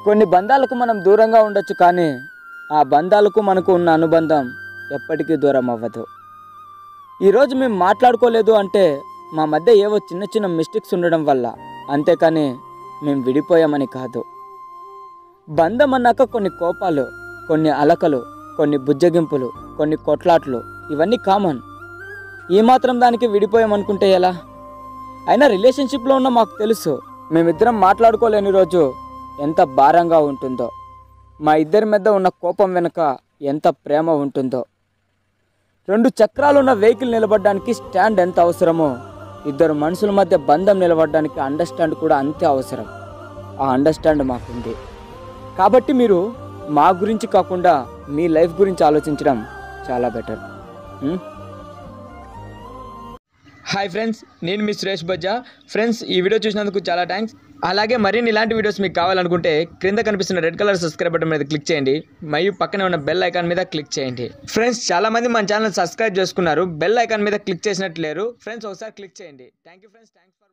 కొన్ని బంధాలకు మనం దూరంగా ఉండొచ్చు కానీ ఆ బంధాలకు మనకు ఉన్న అనుబంధం ఎప్పటికీ దూరం అవ్వదు ఈరోజు మేము మాట్లాడుకోలేదు అంటే మా మధ్య ఏవో చిన్న చిన్న మిస్టేక్స్ ఉండడం వల్ల అంతేకాని మేము విడిపోయామని కాదు బంధం అన్నాక కొన్ని కోపాలు కొన్ని అలకలు కొన్ని బుజ్జగింపులు కొన్ని కొట్లాట్లు ఇవన్నీ కామన్ ఈ మాత్రం దానికి విడిపోయామనుకుంటే ఎలా అయినా రిలేషన్షిప్లో ఉన్న మాకు తెలుసు మేమిద్దరం మాట్లాడుకోలేని రోజు ఎంత భారంగా ఉంటుందో మా ఇద్దరి మధ్య ఉన్న కోపం వెనుక ఎంత ప్రేమ ఉంటుందో రెండు చక్రాలున్న వెహికల్ నిలబడడానికి స్టాండ్ ఎంత అవసరమో ఇద్దరు మనుషుల మధ్య బంధం నిలబడడానికి అండర్స్టాండ్ కూడా అంతే అవసరం ఆ అండర్స్టాండ్ మాకుంది కాబట్టి మీరు మా గురించి కాకుండా మీ లైఫ్ గురించి ఆలోచించడం చాలా బెటర్ హాయ్ ఫ్రెండ్స్ నేను మీ సురేష్ బజ్జా ఫ్రెండ్స్ ఈ వీడియో చూసినందుకు చాలా థ్యాంక్స్ అలాగే మరిన్ని ఇలాంటి వీడియోస్ మీకు కావాలనుకుంటే క్రింద కనిపిస్తున్న రెడ్ కలర్ సబ్స్క్రైబ్ బటన్ మీద క్లిక్ చేయండి మరియు పక్కనే ఉన్న బెల్ ఐకాన్ మీద క్లిక్ చేయండి ఫ్రెండ్స్ చాలా మంది మన ఛానల్ సబ్స్క్రైబ్ చేసుకున్నారు బెల్ ఐకాన్ మీద క్లిక్ చేసినట్టు లేరు ఫ్రెండ్స్ ఒకసారి క్లిక్ చేయండి థ్యాంక్ యూ ఫ్రెండ్స్ థ్యాంక్స్